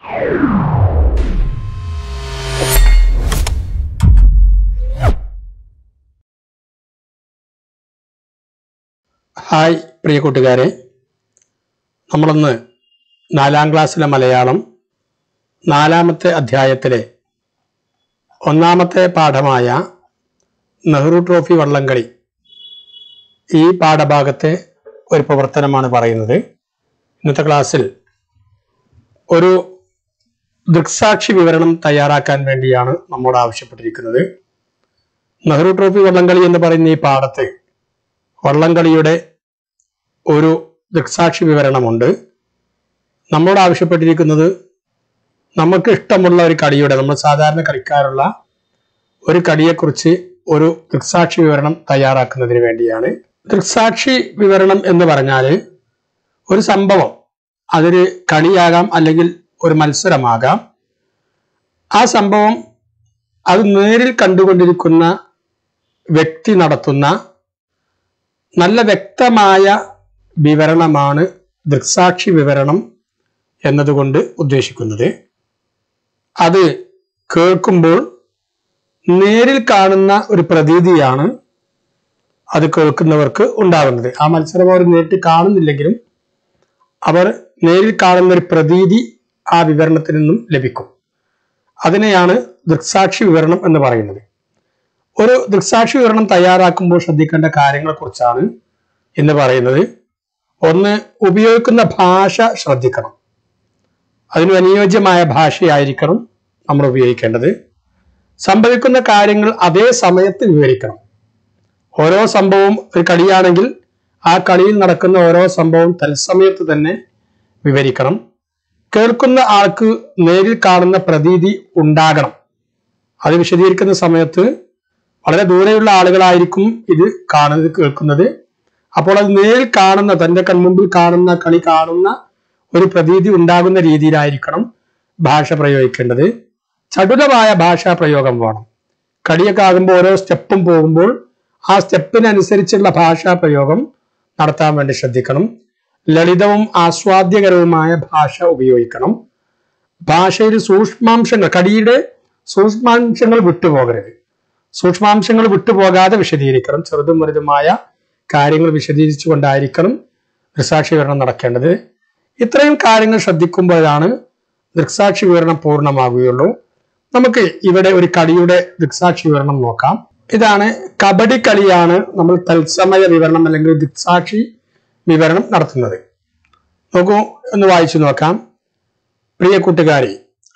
hi പ്രിയ കൂട്ടുകാരെ നമ്മളിന്ന് നാലാം ക്ലാസ്സിലെ മലയാളം നാലാമത്തെ അധ്യായത്തിലെ ഒന്നാമത്തെ പാഠമായ നെഹ്റു ട്രോഫി വള്ളംകളി ഈ പാഠഭാഗത്തെ ഒരു പ്രവർത്തനമാണ് പറയുന്നത് ഇന്നത്തെ ക്ലാസ്സിൽ ഒരു ദൃക്സാക്ഷി വിവരണം തയ്യാറാക്കാൻ വേണ്ടിയാണ് നമ്മോട് ആവശ്യപ്പെട്ടിരിക്കുന്നത് നെഹ്റു ട്രോഫി വള്ളംകളി എന്ന് പറയുന്ന ഈ പാഠത്ത് വള്ളംകളിയുടെ ഒരു ദൃക്സാക്ഷി വിവരണമുണ്ട് നമ്മോട് ആവശ്യപ്പെട്ടിരിക്കുന്നത് നമുക്ക് ഇഷ്ടമുള്ള ഒരു കളിയുടെ നമ്മൾ സാധാരണ കളിക്കാറുള്ള ഒരു കളിയെക്കുറിച്ച് ഒരു ദൃക്സാക്ഷി വിവരണം തയ്യാറാക്കുന്നതിന് വേണ്ടിയാണ് ദൃക്സാക്ഷി വിവരണം എന്ന് പറഞ്ഞാൽ ഒരു സംഭവം അതൊരു കളിയാകാം അല്ലെങ്കിൽ ഒരു മത്സരമാകാം ആ സംഭവം അത് നേരിൽ കണ്ടുകൊണ്ടിരിക്കുന്ന വ്യക്തി നടത്തുന്ന നല്ല വ്യക്തമായ വിവരണമാണ് ദൃക്സാക്ഷി വിവരണം എന്നതുകൊണ്ട് ഉദ്ദേശിക്കുന്നത് അത് കേൾക്കുമ്പോൾ നേരിൽ കാണുന്ന ഒരു പ്രതീതിയാണ് അത് കേൾക്കുന്നവർക്ക് ഉണ്ടാകുന്നത് ആ മത്സരം അവർ നേരിട്ട് കാണുന്നില്ലെങ്കിലും അവർ നേരിൽ കാണുന്ന ഒരു പ്രതീതി ആ വിവരണത്തിൽ നിന്നും ലഭിക്കും അതിനെയാണ് ദൃക്സാക്ഷി വിവരണം എന്ന് പറയുന്നത് ഒരു ദൃക്സാക്ഷി വിവരണം തയ്യാറാക്കുമ്പോൾ ശ്രദ്ധിക്കേണ്ട കാര്യങ്ങളെക്കുറിച്ചാണ് എന്ന് പറയുന്നത് ഒന്ന് ഉപയോഗിക്കുന്ന ഭാഷ ശ്രദ്ധിക്കണം അതിന് അനുയോജ്യമായ ഭാഷയായിരിക്കണം നമ്മൾ ഉപയോഗിക്കേണ്ടത് സംഭവിക്കുന്ന കാര്യങ്ങൾ അതേ സമയത്ത് വിവരിക്കണം ഓരോ സംഭവവും ഒരു കളിയാണെങ്കിൽ ആ കളിയിൽ നടക്കുന്ന ഓരോ സംഭവവും തത്സമയത്ത് തന്നെ വിവരിക്കണം കേൾക്കുന്ന ആൾക്ക് നേരിൽ കാണുന്ന പ്രതീതി ഉണ്ടാകണം അത് വിശദീകരിക്കുന്ന സമയത്ത് വളരെ ദൂരെയുള്ള ആളുകളായിരിക്കും ഇത് കാണുന്നത് കേൾക്കുന്നത് അപ്പോൾ അത് നേരിൽ കാണുന്ന തന്റെ കൺമുമ്പിൽ കാണുന്ന കളി കാണുന്ന ഒരു പ്രതീതി ഉണ്ടാകുന്ന രീതിയിലായിരിക്കണം ഭാഷ പ്രയോഗിക്കേണ്ടത് ചടുലമായ ഭാഷാ പ്രയോഗം വേണം കളിയൊക്കെ ആകുമ്പോൾ ഓരോ സ്റ്റെപ്പും പോകുമ്പോൾ ആ സ്റ്റെപ്പിനനുസരിച്ചുള്ള ഭാഷാ പ്രയോഗം നടത്താൻ വേണ്ടി ശ്രദ്ധിക്കണം ലളിതവും ആസ്വാദ്യകരവുമായ ഭാഷ ഉപയോഗിക്കണം ഭാഷയിൽ സൂക്ഷ്മാംശങ്ങൾ കളിയുടെ സൂക്ഷ്മാംശങ്ങൾ വിട്ടുപോകരുത് സൂക്ഷ്മാംശങ്ങൾ വിട്ടുപോകാതെ വിശദീകരിക്കണം ചെറുതും വലുതുമായ കാര്യങ്ങൾ വിശദീകരിച്ചുകൊണ്ടായിരിക്കണം ദൃക്സാക്ഷി വിവരണം നടക്കേണ്ടത് ഇത്രയും കാര്യങ്ങൾ ശ്രദ്ധിക്കുമ്പോഴാണ് ദൃക്സാക്ഷി വിവരണം പൂർണ്ണമാകുകയുള്ളൂ നമുക്ക് ഇവിടെ ഒരു കളിയുടെ ദൃക്സാക്ഷി വിവരണം നോക്കാം ഇതാണ് കബഡി കളിയാണ് നമ്മൾ തത്സമയ വിവരണം അല്ലെങ്കിൽ ദൃക്സാക്ഷി വിവരണം നടത്തുന്നത് നോക്കൂ ഒന്ന് വായിച്ചു നോക്കാം പ്രിയ കൂട്ടുകാരി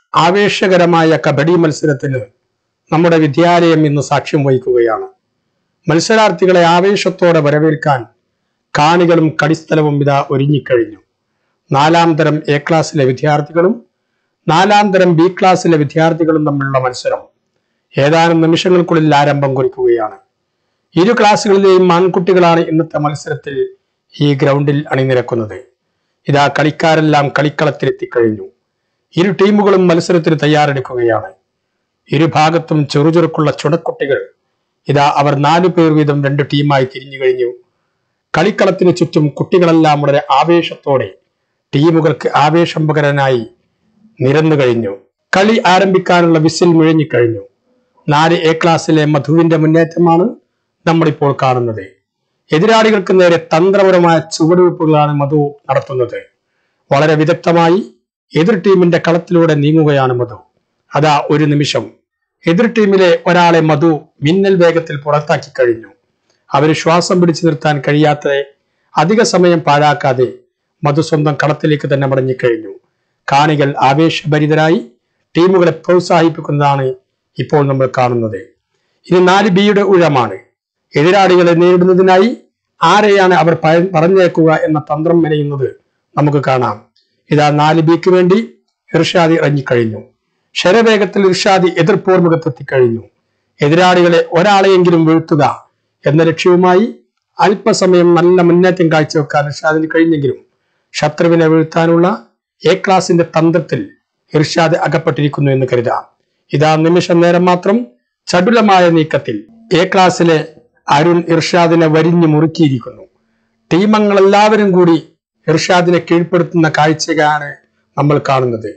ആവേശകരമായ കബഡി മത്സരത്തിന് നമ്മുടെ വിദ്യാലയം ഇന്ന് സാക്ഷ്യം വഹിക്കുകയാണ് മത്സരാർത്ഥികളെ ആവേശത്തോടെ വരവേൽക്കാൻ കാണികളും കളിസ്ഥലവും ഇതാ ഒരുങ്ങിക്കഴിഞ്ഞു നാലാം തരം എ ക്ലാസ്സിലെ വിദ്യാർത്ഥികളും നാലാം തരം ബി ക്ലാസ്സിലെ വിദ്യാർത്ഥികളും തമ്മിലുള്ള മത്സരം ഏതാനും നിമിഷങ്ങൾക്കുള്ളിൽ ആരംഭം കുറിക്കുകയാണ് ഇരു ക്ലാസ്സുകളിലെയും ആൺകുട്ടികളാണ് ഇന്നത്തെ മത്സരത്തിൽ ഈ ഗ്രൗണ്ടിൽ അണിനിരക്കുന്നത് ഇതാ കളിക്കാരെല്ലാം കളിക്കളത്തിലെത്തിക്കഴിഞ്ഞു ഇരു ടീമുകളും മത്സരത്തിന് തയ്യാറെടുക്കുകയാണ് ഇരുഭാഗത്തും ചെറുചെറുക്കുള്ള ചുണക്കുട്ടികൾ ഇതാ അവർ നാലു പേർ വീതം രണ്ട് ടീമായി തിരിഞ്ഞു കഴിഞ്ഞു കളിക്കളത്തിന് ചുറ്റും കുട്ടികളെല്ലാം വളരെ ആവേശത്തോടെ ടീമുകൾക്ക് ആവേശം പകരാനായി നിരന്നു കഴിഞ്ഞു കളി ആരംഭിക്കാനുള്ള വിസിൽ മുഴങ്ങിക്കഴിഞ്ഞു നാല് എ ക്ലാസ്സിലെ മധുവിന്റെ മുന്നേറ്റമാണ് നമ്മളിപ്പോൾ കാണുന്നത് എതിരാളികൾക്ക് നേരെ തന്ത്രപരമായ ചുവടുവെപ്പുകളാണ് മധു നടത്തുന്നത് വളരെ വിദഗ്ധമായി എതിർ ടീമിന്റെ കളത്തിലൂടെ നീങ്ങുകയാണ് മധു അതാ ഒരു നിമിഷം എതിർ ടീമിലെ ഒരാളെ മധു മിന്നൽ വേഗത്തിൽ പുറത്താക്കി കഴിഞ്ഞു അവര് ശ്വാസം പിടിച്ചു നിർത്താൻ കഴിയാത്ത അധിക സമയം പാഴാക്കാതെ മധു സ്വന്തം കളത്തിലേക്ക് തന്നെ മടങ്ങിക്കഴിഞ്ഞു കാണികൾ ആവേശഭരിതരായി ടീമുകളെ പ്രോത്സാഹിപ്പിക്കുന്നതാണ് ഇപ്പോൾ നമ്മൾ കാണുന്നത് ഇനി നാല് ബിയുടെ ഊഴമാണ് എതിരാളികളെ നേരിടുന്നതിനായി ആരെയാണ് അവർ പ- പറഞ്ഞേക്കുക എന്ന തന്ത്രം മെനയുന്നത് നമുക്ക് കാണാം ഇതാ നാല് ബിക്ക് വേണ്ടി ഇർഷാദി ഇറങ്ങിക്കഴിഞ്ഞു ശരവേഗത്തിൽ ഇർഷാദി എതിർപ്പോർമുഖത്തെത്തിക്കഴിഞ്ഞു എതിരാളികളെ ഒരാളെയെങ്കിലും വീഴ്ത്തുക എന്ന ലക്ഷ്യവുമായി അല്പസമയം നല്ല മുന്നേറ്റം കാഴ്ചവെക്കാൻ ഇർഷാദിന് കഴിഞ്ഞെങ്കിലും ശത്രുവിനെ വീഴ്ത്താനുള്ള എ ക്ലാസിന്റെ തന്ത്രത്തിൽ ഇർഷാദ് അകപ്പെട്ടിരിക്കുന്നു എന്ന് കരുതാം ഇതാ നിമിഷം നേരം മാത്രം ചടുലമായ നീക്കത്തിൽ എ ക്ലാസ്സിലെ അരുൺ ഇർഷാദിനെ വരിഞ്ഞു മുറുക്കിയിരിക്കുന്നു ടീമങ്ങൾ എല്ലാവരും കൂടി ഇർഷാദിനെ കീഴ്പ്പെടുത്തുന്ന കാഴ്ചയാണ് നമ്മൾ കാണുന്നത്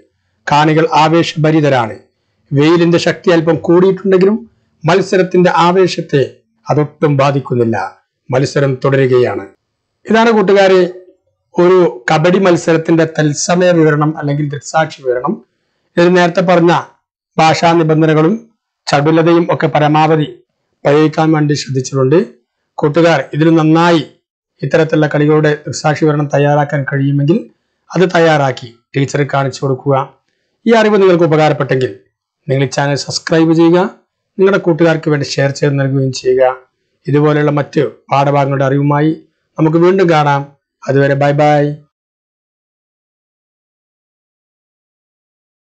കാണികൾ ആവേശഭരിതരാണ് വെയിലിന്റെ ശക്തി അല്പം കൂടിയിട്ടുണ്ടെങ്കിലും മത്സരത്തിന്റെ ആവേശത്തെ അതൊട്ടും ബാധിക്കുന്നില്ല മത്സരം തുടരുകയാണ് ഇതാണ് കൂട്ടുകാരെ ഒരു കബഡി മത്സരത്തിന്റെ തത്സമയ വിവരണം അല്ലെങ്കിൽ ദൃക്സാക്ഷി വിവരണം ഇത് നേരത്തെ പറഞ്ഞ ഭാഷാ നിബന്ധനകളും ചടുലതയും ഒക്കെ പരമാവധി പ്രയോഗിക്കാൻ വേണ്ടി ശ്രദ്ധിച്ചിട്ടുണ്ട് കൂട്ടുകാർ ഇതിൽ നന്നായി ഇത്തരത്തിലുള്ള കളികളുടെ ദൃക്സാക്ഷി വിവരണം തയ്യാറാക്കാൻ കഴിയുമെങ്കിൽ അത് തയ്യാറാക്കി ടീച്ചറെ കാണിച്ചു കൊടുക്കുക ഈ അറിവ് നിങ്ങൾക്ക് ഉപകാരപ്പെട്ടെങ്കിൽ നിങ്ങൾ ഈ ചാനൽ സബ്സ്ക്രൈബ് ചെയ്യുക നിങ്ങളുടെ കൂട്ടുകാർക്ക് വേണ്ടി ഷെയർ ചെയ്ത് നൽകുകയും ചെയ്യുക ഇതുപോലെയുള്ള മറ്റ് പാഠഭാഗങ്ങളുടെ അറിവുമായി നമുക്ക് വീണ്ടും കാണാം അതുവരെ ബൈ ബൈ